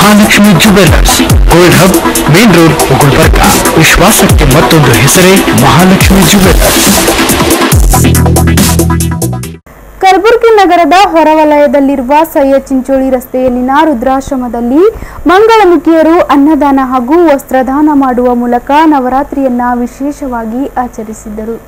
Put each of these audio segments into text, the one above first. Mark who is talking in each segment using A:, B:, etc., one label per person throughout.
A: Mahalakshmi jewellers gold hub main road Gulbarga ವಿಶ್ವಾಸಕ್ಕೆ ಮತ್ತೊಂದು ಹೆಸರೇ ಮಹಾಲಕ್ಷ್ಮಿ ಜುವೆಲ್ಲರ್ಸ್
B: ಕಲಬುರಗಿ ನಗರದ ಹೊರವಲಯದಲ್ಲಿರುವ ಸಯ್ಯದ್ ಚಿಂಚೋಳಿ ರಸ್ತೆಯಲ್ಲಿನ ರುದ್ರಾಶ್ರಮದಲ್ಲಿ ಮಂಗಳಮುಖಿಯರು ಅನ್ನದಾನ ಹಾಗೂ ವಸ್ತ್ರದಾನ ಮಾಡುವ ಮೂಲಕ ನವರಾತ್ರಿಯನ್ನ ವಿಶೇಷವಾಗಿ ಆಚರಿಸಿದರು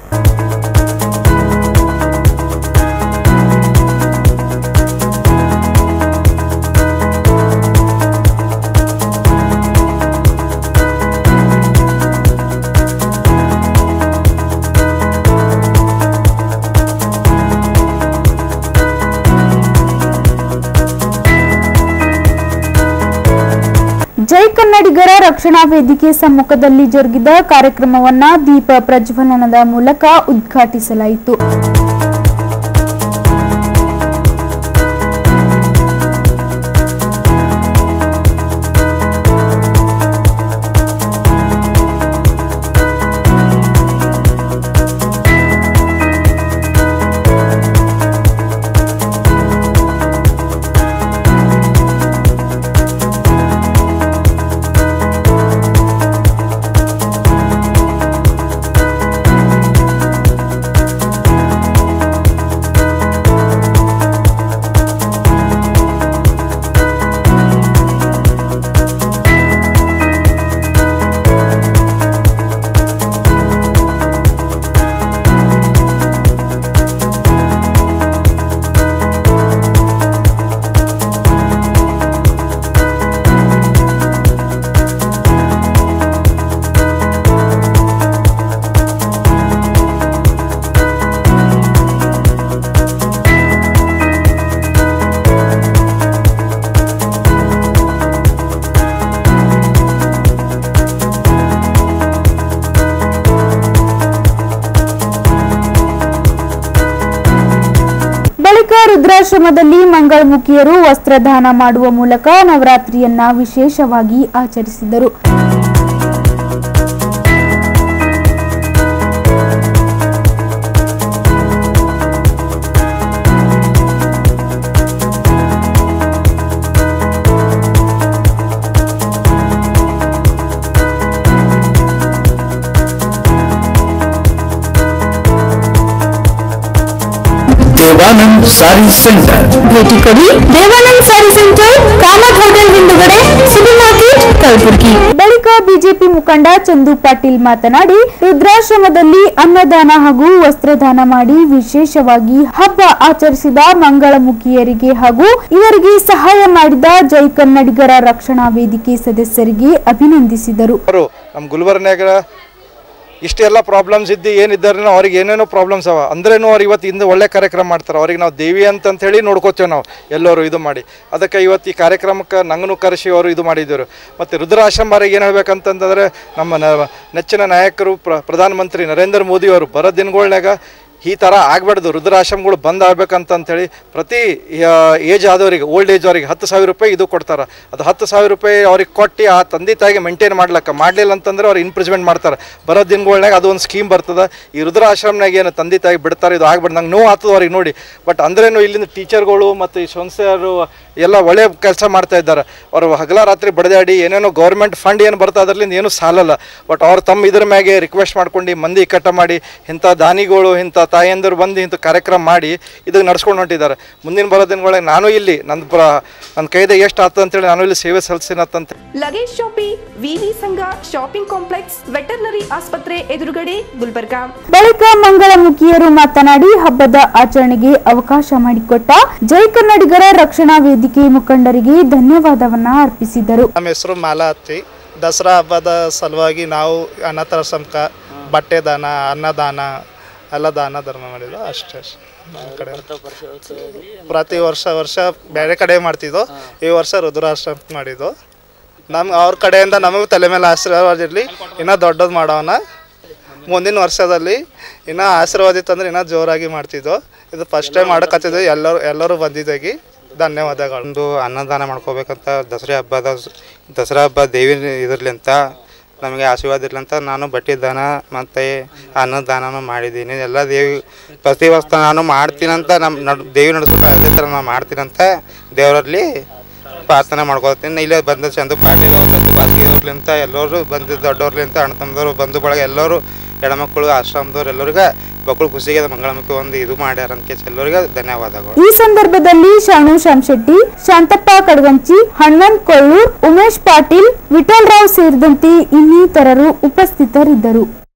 B: ಜೈ ಕನ್ನಡಿಗರ ರಕ್ಷಣಾ ವೇದಿಕೆ ಸಮ್ಮುಖದಲ್ಲಿ ಜರುಗಿದ ಕಾರ್ಯಕ್ರಮವನ್ನ ದೀಪ ಪ್ರಜ್ವಲನದ ಮೂಲಕ ಉದ್ಘಾಟಿಸಲಾಯಿತು ಬಳಿಕ ರುದ್ರಾಶ್ರಮದಲ್ಲಿ ಮಂಗಳಮುಖಿಯರು ವಸ್ತ್ರದಾನ ಮಾಡುವ ಮೂಲಕ ನವರಾತ್ರಿಯನ್ನ ವಿಶೇಷವಾಗಿ ಆಚರಿಸಿದರು
A: ದೇವಾನಂದ್ ಸಾರಿ ಸೆಂಟರ್
B: ಭೇಟಿ ಕೊಡಿ ದೇವಾನಂದ್ ಸ್ಯಾರಿ ಸೆಂಟರ್ ಕಾಮತ್ ಹೋಟೆಲ್ ಹಿಂದುಗಡೆ ಸಿನಿಮಾ ಮಾರ್ಕೆಟ್ ಕಲಬುರಗಿ ಬಳಿಕ ಬಿಜೆಪಿ ಮುಖಂಡ ಚಂದು ಪಾಟೀಲ್ ಮಾತನಾಡಿ ರುದ್ರಾಶ್ರಮದಲ್ಲಿ ಅನ್ನದಾನ ಹಾಗೂ ವಸ್ತ್ರದಾನ ಮಾಡಿ ವಿಶೇಷವಾಗಿ ಹಬ್ಬ ಆಚರಿಸಿದ ಮಂಗಳಮುಖಿಯರಿಗೆ ಹಾಗೂ ಇವರಿಗೆ ಸಹಾಯ ಮಾಡಿದ ಜೈ ಕನ್ನಡಿಗರ ರಕ್ಷಣಾ ವೇದಿಕೆ ಸದಸ್ಯರಿಗೆ ಅಭಿನಂದಿಸಿದರು
C: ಅವರು ನಮ್ಮ ಗುಲ್ಬರ್ನಾಗ ಇಷ್ಟೆಲ್ಲ ಪ್ರಾಬ್ಲಮ್ಸ್ ಇದ್ದು ಏನಿದ್ದಾರೆ ಅವ್ರಿಗೆ ಏನೇನೋ ಪ್ರಾಬ್ಲಮ್ಸ್ ಅವ ಅಂದ್ರೇನು ಅವ್ರು ಇವತ್ತು ಇಂದ ಒಳ್ಳೆ ಕಾರ್ಯಕ್ರಮ ಮಾಡ್ತಾರೆ ಅವ್ರಿಗೆ ನಾವು ದೇವಿ ಅಂತ ಹೇಳಿ ನೋಡ್ಕೋತೇವೆ ನಾವು ಎಲ್ಲರೂ ಇದು ಮಾಡಿ ಅದಕ್ಕೆ ಇವತ್ತು ಈ ಕಾರ್ಯಕ್ರಮಕ್ಕೆ ನಂಗನು ಕರೆಸಿ ಅವರು ಇದು ಮಾಡಿದ್ದರು ಮತ್ತು ರುದ್ರಾಶ್ರಮ ಬಾರಿಗೆ ಏನು ಹೇಳ್ಬೇಕಂತಂದ್ರೆ ನಮ್ಮ ನ- ನೆಚ್ಚಿನ ನಾಯಕರು ಪ್ರ ಪ್ರಧಾನಮಂತ್ರಿ ನರೇಂದ್ರ ಮೋದಿ ಅವರು ಬರೋ ದಿನಗಳ್ನಾಗ ಈ ಥರ ಆಗ್ಬಾರ್ದು ರುದ್ರಾಶ್ರಮಗಳು ಬಂದ್ ಆಗ್ಬೇಕಂತಂಥೇಳಿ ಪ್ರತಿ ಏಜ್ ಆದವರಿಗೆ ಓಲ್ಡ್ ಏಜ್ ಅವರಿಗೆ ಹತ್ತು ಸಾವಿರ ರೂಪಾಯಿ ಇದು ಕೊಡ್ತಾರೆ ಅದು ಹತ್ತು ಸಾವಿರ ರೂಪಾಯಿ ಅವ್ರಿಗೆ ಕೊಟ್ಟು ಆ ತಂದೆ ತಾಯಿಗೆ ಮೇಂಟೈನ್ ಮಾಡ್ಲಕ್ಕ ಮಾಡಲಿಲ್ಲ ಅಂತಂದ್ರೆ ಅವ್ರು ಇನ್ಪ್ರಿಸ್ಮೆಂಟ್ ಮಾಡ್ತಾರೆ ಬರೋ ದಿನಗಳ್ನಾಗ ಅದು ಒಂದು ಸ್ಕೀಮ್ ಬರ್ತದೆ ಈ ರುದ್ರಾಶ್ರಮನಾಗ ಏನು ತಂದೆ ತಾಯಿ ಬಿಡ್ತಾರೆ ಇದು ಆಗ್ಬಾರ್ದು ನಂಗೆ ನೋವು ಆಗ್ತದೆ ಅವ್ರಿಗೆ ನೋಡಿ ಬಟ್ ಅಂದ್ರೇನು ಇಲ್ಲಿಂದ ಟೀಚರ್ಗಳು ಮತ್ತು ಈ ಸಂಸ್ಥೆಯವರು ಎಲ್ಲ ಒಳ್ಳೆ ಕೆಲಸ ಮಾಡ್ತಾ ಇದ್ದಾರೆ ಅವರು ಹಗಲ ರಾತ್ರಿ ಬಡದಾಡಿ ಏನೇನೋ ಗೌರ್ಮೆಂಟ್ ಫಂಡ್ ಏನು ಬರ್ತಾ ಅದರಿಂದ ಏನೂ ಸಾಲಲ್ಲ ಬಟ್ ಅವ್ರು ತಮ್ಮ ಇದ್ರ ಮ್ಯಾಗೆ ರಿಕ್ವೆಸ್ಟ್ ಮಾಡ್ಕೊಂಡು ಮಂದಿ ಇಕ್ಕಟ್ಟ ಮಾಡಿ ಇಂಥ ದಾನಿಗಳು ಇಂಥ ತಾಯಂದಿರು ಬಂದು ಇಂಥ ಕಾರ್ಯಕ್ರಮ ಮಾಡಿ ಇದಕ್ಕೆ ನಡ್ಸ್ಕೊಂಡು ಹೊಂಟಿದ್ದಾರೆ ಮುಂದಿನ ಬರೋ ದಿನಗಳಿಗೆ ನಾನು ಇಲ್ಲಿ ನನ್ನ ಪ್ರ ನನ್ನ ಕೈದೆ ಎಷ್ಟು ಆಗ್ತದೆ ಅಂತೇಳಿ ನಾನು ಇಲ್ಲಿ ಸೇವೆ ಸಲ್ಲಿಸಿನತ್ತಂತ
D: ಲಗೇಜ್ ಶಾಪಿ ವಿವಿ ಸಂಘ ಶಾಪಿಂಗ್ ಕಾಂಪ್ಲೆಕ್ಸ್ ವೆಟರ್ನರಿ ಆಸ್ಪತ್ರೆ ಎದುರುಗಡೆ ಗುಲ್ಬರ್ಗಾ
B: ಬಳಿಕ ಮಂಗಳಮುಖಿಯರು ಮಾತನಾಡಿ ಹಬ್ಬದ ಆಚರಣೆಗೆ ಅವಕಾಶ ಮಾಡಿಕೊಟ್ಟ ಜೈ ಕನ್ನಡಿಗರ ರಕ್ಷಣಾ ವೇದಿಕೆ ಮುಖಂಡರಿಗೆ ಧನ್ಯವಾದವನ್ನ ಅರ್ಪಿಸಿದರು
E: ನಮ್ಮ ಹೆಸರು ಮಾಲಾತಿ ದಸರಾ ಹಬ್ಬದ ಸಲುವಾಗಿ ನಾವು ಅನಾಥಾಶ್ರಮಕ ಬಟ್ಟೆ ದಾನ ಅನ್ನದಾನ ಎಲ್ಲ ದಾನ ಧರ್ಮ ಮಾಡಿದ್ದು ಅಷ್ಟೇ ನಮ್ಮ ಕಡೆ ಪ್ರತಿ ವರ್ಷ ವರ್ಷ ಬೇರೆ ಕಡೆ ಮಾಡ್ತಿದ್ದೋ ಈ ವರ್ಷ ರುದ್ರಾಶ್ರಮ ಮಾಡಿದ್ದು ನಮ್ಮ ಅವ್ರ ಕಡೆಯಿಂದ ನಮಗೂ ತಲೆ ಮೇಲೆ ಆಶೀರ್ವಾದ ಇರಲಿ ಇನ್ನೂ ದೊಡ್ಡದು ಮಾಡೋಣ ಮುಂದಿನ ವರ್ಷದಲ್ಲಿ ಇನ್ನೂ ಆಶೀರ್ವಾದ ಇತ್ತಂದ್ರೆ ಇನ್ನೂ ಜೋರಾಗಿ ಮಾಡ್ತಿದ್ದೋ ಇದು ಫಸ್ಟ್ ಟೈಮ್ ಮಾಡೋಕತ್ತಿದ್ದು ಎಲ್ಲರೂ ಎಲ್ಲರೂ ಬಂದಿದ್ದಾಗಿ ಧನ್ಯವಾದಗಳು
F: ಒಂದು ಅನ್ನದಾನ ಮಾಡ್ಕೋಬೇಕಂತ ದಸರಾ ಹಬ್ಬದ ದಸರಾ ಹಬ್ಬ ದೇವಿ ಇದ್ರಲಿಂತ ನಮಗೆ ಆಶೀರ್ವಾದ ಇರ್ಲಿ ಅಂತ ನಾನು ಬಟ್ಟೆ ದಾನ ಮತ್ತು ಅನ್ನದಾನನೂ ಮಾಡಿದ್ದೀನಿ ಎಲ್ಲ ದೇವಿ ಪ್ರತಿ ವರ್ಷ ನಾನು ಮಾಡ್ತೀನಂತ ನಮ್ಮ ನಡ್ ದೇವಿ ನಡೆಸ್ಬಿಟ್ಟು ಅದೇ ಥರ ನಾನು ಮಾಡ್ತೀನಂತ ದೇವರಲ್ಲಿ ಪ್ರಾರ್ಥನೆ ಮಾಡ್ಕೊಳ್ತೀನಿ ಇಲ್ಲೇ ಬಂದ ಚಂದು ಪಾಟೀಲ್ ಅವ್ರ ದತ್ತು ಬಾಸ್ಗಿ ಅವ್ರಲಿಂತ ಎಲ್ಲರೂ ಬಂದಿದ್ದು ದೊಡ್ಡವ್ರಲಿಂತ ಅಣ್ಣ ತಮ್ಮದವ್ರು ಬಂಧು ಬಳಗ ಎಲ್ಲರೂ ಹೆಣ್ಮಕ್ಳು ಆಶ್ರಮದವ್ರು ಎಲ್ಲರಿಗೆ ಮಕ್ಕಳು ಖುಷಿಗೆ ಮಂಗಳಮುಖಿ ಒಂದು ಇದು ಮಾಡ್ಯಾರ ಅಂತ ಎಲ್ಲರಿಗೆ ಧನ್ಯವಾದಗಳು
B: ಈ ಸಂದರ್ಭದಲ್ಲಿ ಶಾಣು ಶಾಮಶೆಟ್ಟಿ ಶಾಂತಪ್ಪ ಕಡಗಂಚಿ ಹನುಮಂತ್ ಕೊಳ್ಳೂರ್ ಉಮೇಶ್ ಪಾಟೀಲ್ ವಿಠಲ್ ರಾವ್ ಸೇರಿದಂತೆ ಇನ್ನಿತರರು ಉಪಸ್ಥಿತರಿದ್ದರು